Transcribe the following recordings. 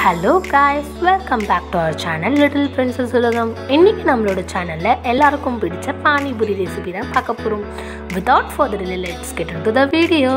hello guys welcome back to our channel little princess உலகம் இன்னைக்கு நம்மளோட சேனலில் எல்லாருக்கும் பிடிச்ச பானிபூரி ரெசிபி தான் பார்க்க போகிறோம் without further delay let's get to the video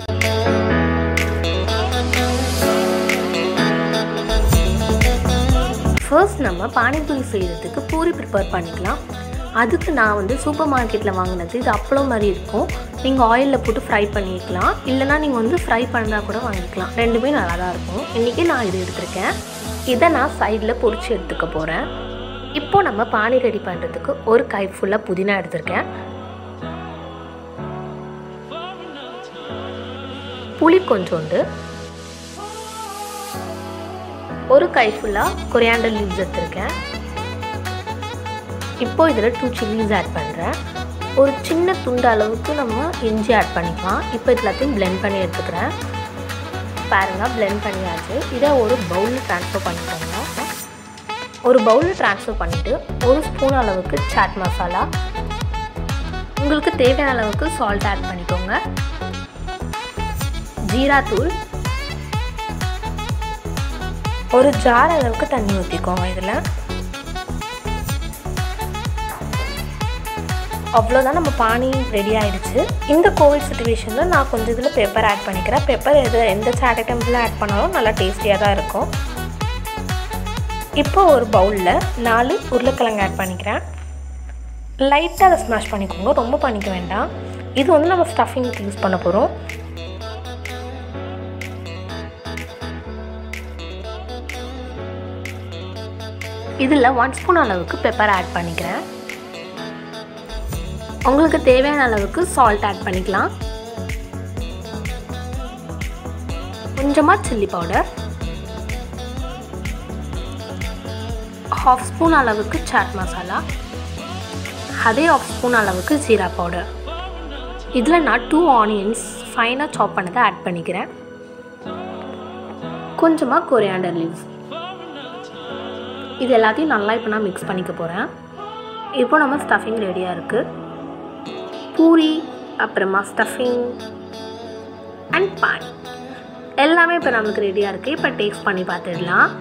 first நம்ம பானிபூரி செய்கிறதுக்கு பூரி ப்ரிப்பேர் பண்ணிக்கலாம் அதுக்கு நான் வந்து சூப்பர் மார்க்கெட்டில் வாங்கினது இது அப்பளம் மாதிரி இருக்கும் நீங்கள் ஆயிலில் போட்டு ஃப்ரை பண்ணிக்கலாம் இல்லைனா நீங்கள் வந்து ஃப்ரை பண்ணால் கூட வாங்கிக்கலாம் ரெண்டுமே நல்லா தான் இருக்கும் இன்றைக்கி நான் இது எடுத்திருக்கேன் இதை நான் சைடில் பொரிச்சு எடுத்துக்க போகிறேன் இப்போது நம்ம பானி ரெடி பண்ணுறதுக்கு ஒரு கை ஃபுல்லாக புதினா எடுத்திருக்கேன் புளி கொஞ்சோண்டு ஒரு கை ஃபுல்லாக கொரியாண்டர் லீவ்ஸ் எடுத்திருக்கேன் இப்போ இதில் டூ சில்லிஸ் ஆட் பண்ணுறேன் ஒரு சின்ன துண்டு அளவுக்கு நம்ம இஞ்சி ஆட் பண்ணிக்கலாம் இப்போ இது எல்லாத்தையும் பிளெண்ட் பண்ணி எடுத்துக்கிறேன் பாருங்கள் பிளெண்ட் பண்ணியாச்சு இதை ஒரு பவுலில் ட்ரான்ஸ்ஃபர் பண்ணிக்கோங்க ஒரு பவுலில் ட்ரான்ஸ்ஃபர் பண்ணிவிட்டு ஒரு ஸ்பூன் அளவுக்கு சாட் மசாலா உங்களுக்கு தேவையான அளவுக்கு சால்ட் ஆட் பண்ணிக்கோங்க ஜீரா தூள் ஒரு ஜார் அளவுக்கு தண்ணி ஊற்றிக்கோங்க இதில் அவ்வளோதான் நம்ம பானி ரெடி ஆகிடுச்சு இந்த கோவிட் சுச்சுவேஷனில் நான் கொஞ்சம் இதில் பெப்பர் ஆட் பண்ணிக்கிறேன் பெப்பர் எது எந்த சாட் ஐட்டம்ஸில் ஆட் பண்ணாலும் நல்லா டேஸ்டியாக தான் இருக்கும் இப்போ ஒரு பவுலில் நாலு உருளைக்கிழங்கு ஆட் பண்ணிக்கிறேன் லைட்டாக அதை ஸ்மாஷ் பண்ணிக்கோங்க ரொம்ப பண்ணிக்க வேண்டாம் இது வந்து நம்ம ஸ்டஃபிங்க்கு யூஸ் பண்ண போகிறோம் இதில் ஒன் ஸ்பூன் அளவுக்கு பெப்பர் ஆட் பண்ணிக்கிறேன் உங்களுக்கு தேவையான அளவுக்கு சால்ட் ஆட் பண்ணிக்கலாம் கொஞ்சமாக சில்லி பவுடர் ஹாஃப் ஸ்பூன் அளவுக்கு சாட் மசாலா அதே ஆஃப் ஸ்பூன் அளவுக்கு ஜீரா பவுடர் இதில் நான் டூ ஆனியன்ஸ் ஃபைனாக சாப் பண்ணதை ஆட் பண்ணிக்கிறேன் கொஞ்சமாக கொரியாண்டர் லீவ்ஸ் இது எல்லாத்தையும் நல்லா இப்போ நான் மிக்ஸ் பண்ணிக்க போகிறேன் இப்போ நம்ம ஸ்டஃபிங் ரெடியாக இருக்குது பூரி அப்புறமா ஸ்டஃபிங் அண்ட் பான் எல்லாமே இப்போ நமக்கு ரெடியாக இருக்குது இப்போ டேஸ்ட் பண்ணி பார்த்துடலாம்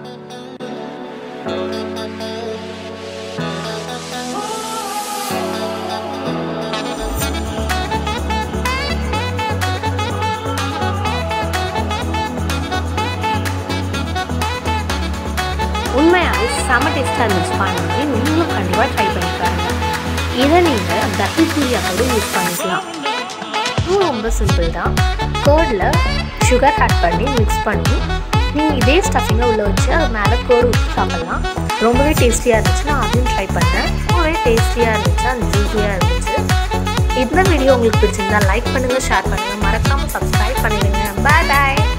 உண்மையாகவே செம டேஸ்ட்டாக இருந்துச்சு பாருங்க நீங்களும் கண்டிப்பாக ட்ரை பண்ணி பாருங்கள் இதை நீங்கள் தட்டி பூரியாக கூட யூஸ் பண்ணிக்கலாம் இதுவும் ரொம்ப சிம்பிள் தான் கேர்டில் சுகர் ஆட் பண்ணி மிக்ஸ் பண்ணி நீங்கள் இதே ஸ்டஃபிங்கை உள்ளே வச்சு அது மேலே கேர்டு ஊற்றி சாப்பிட்லாம் ரொம்பவே டேஸ்டியாக இருந்துச்சு நான் அதையும் ட்ரை பண்ணேன் ரொம்பவே டேஸ்டியாக இருந்துச்சு அந்த ஜூஸியாக இருந்துச்சு இந்த வீடியோ உங்களுக்கு பிடிச்சிருந்தா லைக் பண்ணுங்கள் ஷேர் பண்ணுங்கள் மறக்காமல் சப்ஸ்கிரைப் பண்ணிடுங்க பாய் பாய்